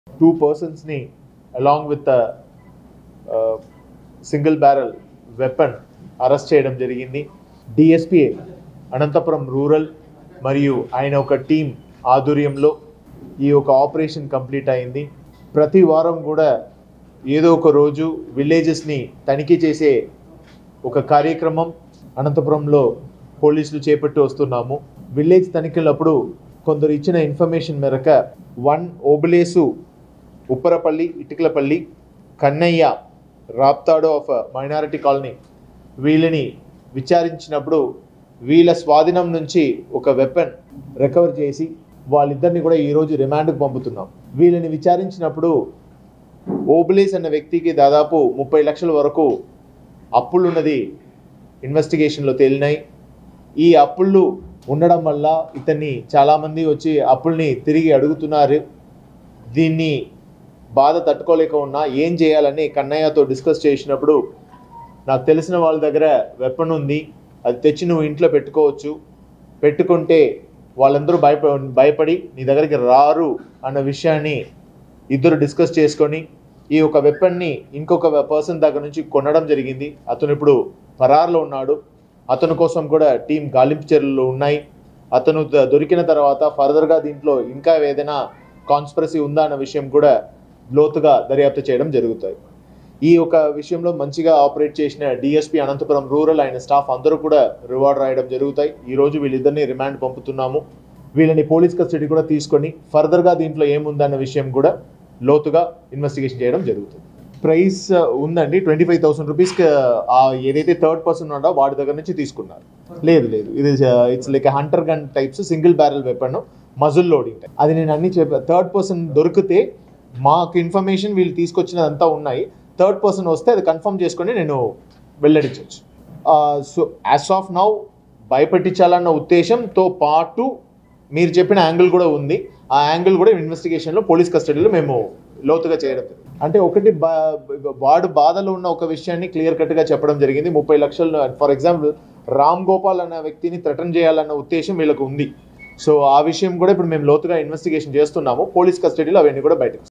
two పర్సన్స్ని along with single barrel weapon arrest చేయడం జరిగింది డిఎస్పి అనంతపురం రూరల్ మరియు ఆయన ఒక టీం ఆధ్వర్యంలో ఈ యొక్క ఆపరేషన్ కంప్లీట్ అయింది ప్రతి వారం కూడా ఏదో ఒక రోజు విలేజెస్ని తనిఖీ చేసే ఒక కార్యక్రమం అనంతపురంలో పోలీసులు చేపట్టి వస్తున్నాము విలేజ్ తనిఖీలప్పుడు కొందరు ఇచ్చిన ఇన్ఫర్మేషన్ మేరకు వన్ ఓబులేసు ఉప్పరపల్లి ఇటుకలపల్లి కన్నయ్య రాప్తాడో ఆఫ్ మైనారిటీ కాలనీ వీళ్ళని విచారించినప్పుడు వీళ్ళ స్వాధీనం నుంచి ఒక వెపన్ రికవర్ చేసి వాళ్ళిద్దరిని కూడా ఈరోజు రిమాండ్కు పంపుతున్నాం వీళ్ళని విచారించినప్పుడు ఓబులేస్ అన్న వ్యక్తికి దాదాపు ముప్పై లక్షల వరకు అప్పులున్నది ఇన్వెస్టిగేషన్లో తేలినాయి ఈ అప్పుళ్ళు ఉండడం వల్ల ఇతన్ని చాలామంది వచ్చి అప్పుల్ని తిరిగి అడుగుతున్నారు దీన్ని బాధ తట్టుకోలేక ఉన్నా ఏం చేయాలని కన్నయ్యతో డిస్కస్ చేసినప్పుడు నాకు తెలిసిన వాళ్ళ దగ్గర వెపన్ ఉంది అది తెచ్చి నువ్వు ఇంట్లో పెట్టుకోవచ్చు పెట్టుకుంటే వాళ్ళందరూ భయప భయపడి నీ దగ్గరికి రారు అన్న విషయాన్ని ఇద్దరు డిస్కస్ చేసుకొని ఈ ఒక వెపన్ని ఇంకొక పర్సన్ దగ్గర నుంచి కొనడం జరిగింది అతను ఇప్పుడు పరార్లో ఉన్నాడు అతని కోసం కూడా టీం గాలింపు చర్యలు ఉన్నాయి అతను ద- దొరికిన తర్వాత ఫర్దర్గా దీంట్లో ఇంకా ఏదైనా కాన్స్పరసీ ఉందా అన్న విషయం కూడా లోతుగా దర్యాప్తు చేయడం జరుగుతాయి ఈ ఒక విషయంలో మంచిగా ఆపరేట్ చేసిన డిఎస్పీ అనంతపురం రూరల్ ఆయన స్టాఫ్ అందరూ కూడా రివార్డ్ రాయడం జరుగుతాయి ఈ రోజు వీళ్ళిద్దరిని రిమాండ్ పంపుతున్నాము వీళ్ళని పోలీస్ కస్టడీ కూడా తీసుకొని ఫర్దర్గా దీంట్లో ఏముందన్న విషయం కూడా లోతుగా ఇన్వెస్టిగేషన్ చేయడం జరుగుతుంది ప్రైస్ ఉందండి ట్వంటీ ఫైవ్ థౌసండ్ రూపీస్కి ఏదైతే థర్డ్ పర్సన్ ఉన్నాడో వాడి దగ్గర నుంచి తీసుకున్నారు లేదు లేదు ఇది it's like hunter gun types single barrel weapon muzzle loading అది నేను అన్ని చెప్పా థర్డ్ పర్సన్ దొరికితే మాకు ఇన్ఫర్మేషన్ వీళ్ళు తీసుకొచ్చినదంతా ఉన్నాయి థర్డ్ పర్సన్ వస్తే అది కన్ఫర్మ్ చేసుకొని నేను వెల్లడించవచ్చు సో యాజ్ ఆఫ్ నౌ భయపెట్టించాలన్న ఉద్దేశంతో పాటు మీరు చెప్పిన యాంగిల్ కూడా ఉంది ఆ యాంగిల్ కూడా ఇన్వెస్టిగేషన్లో పోలీస్ కస్టడీలో మేము లోతుగా చేయడం జరిగింది అంటే ఒకటి బా- వాడు బాధలో ఉన్న ఒక విషయాన్ని క్లియర్ కట్గా చెప్పడం జరిగింది ముప్పై లక్షలు ఫర్ ఎగ్జాంపుల్ రామ్ గోపాల్ అన్న వ్యక్తిని థ్రెటన్ చేయాలన్న ఉద్దేశం వీళ్ళకు ఉంది సో ఆ విషయం కూడా ఇప్పుడు మేము లోతుగా ఇన్వెస్టిగేషన్ చేస్తున్నాము పోలీస్ కస్టడీలో అవన్నీ కూడా బయటకు